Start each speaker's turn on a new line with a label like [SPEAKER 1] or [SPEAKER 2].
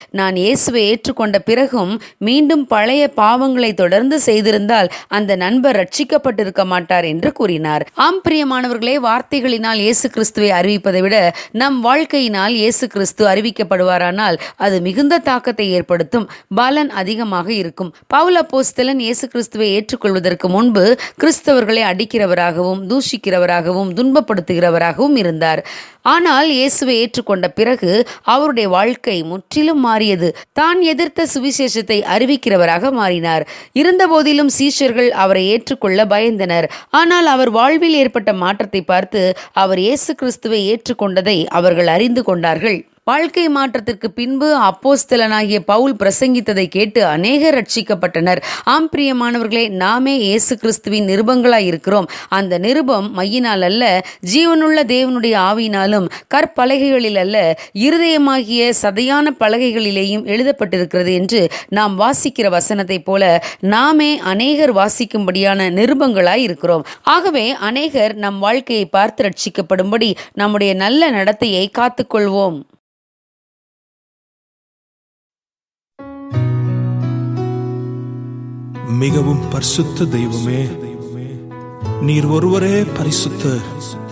[SPEAKER 1] நான் இயேசுவை ஏற்றுக்கொண்ட பிறகும் மீண்டும் பழைய பாவங்களை தொடர்ந்து செய்திருந்தால் அந்த நண்பர் ரட்சிக்கப்பட்டிருக்க மாட்டார் என்று கூறினார் ஆம் பிரியமானவர்களே வார்த்தைகளினால் இயேசு கிறிஸ்துவை அறிவிப்பதை விட நம் வாழ்க்கையினால் இயேசு கிறிஸ்து அறிவிக்கப்படுவாரானால் அது மிகுந்த தாக்கத்தை ஏற்படுத்தும் பலன் அதிகமாக இருக்கும் பவுல் அப்போஸ்தலன் இயேசு கிறிஸ்துவை ஏற்றுக்கொள்வதற்கு முன்பு கிறிஸ்தவர்களை அடிக்கிறவராகவும் தூஷிக்கிறவராகவும் துன்பப்படுத்துகிறவராகவும் இருந்தார் ஆனால் இயேசுவை ஏற்றுக்கொண்ட பிறகு அவருடைய வாழ்க்கை முற்றிலும் மாறியது தான் எதிர்த்த சுவிசேஷத்தை அறிவிக்கிறவராக மாறினார் இருந்தபோதிலும் சீஷர்கள் அவரை ஏற்றுக்கொள்ள பயந்தனர் ஆனால் அவர் வாழ்வில் ஏற்பட்ட மாற்றத்தை பார்த்து அவர் இயேசு கிறிஸ்துவை ஏற்றுக்கொண்டதை அவர்கள் அறிந்து கொண்டார்கள் வாழ்க்கை மாற்றத்திற்கு பின்பு அப்போஸ்தலனாகிய பவுல் பிரசங்கித்ததை கேட்டு அநேகர் ரட்சிக்கப்பட்டனர் ஆம் பிரியமானவர்களே நாமே இயேசு கிறிஸ்துவின் நிருபங்களாய் இருக்கிறோம் அந்த நிருபம் மையினால் அல்ல ஜீவனுள்ள தேவனுடைய ஆவியினாலும் கற்பலகைகளில் அல்ல இருதயமாகிய சதையான பலகைகளிலேயும் எழுதப்பட்டிருக்கிறது என்று நாம் வாசிக்கிற வசனத்தைப் போல நாமே அநேகர் வாசிக்கும்படியான நிருபங்களாய் இருக்கிறோம் ஆகவே அநேகர் நம் வாழ்க்கையை பார்த்து ரட்சிக்கப்படும்படி நம்முடைய நல்ல நடத்தையை காத்துக்கொள்வோம்
[SPEAKER 2] மிகவும் பரிசுத்த தெய்வமே நீர் ஒருவரே பரிசுத்தர்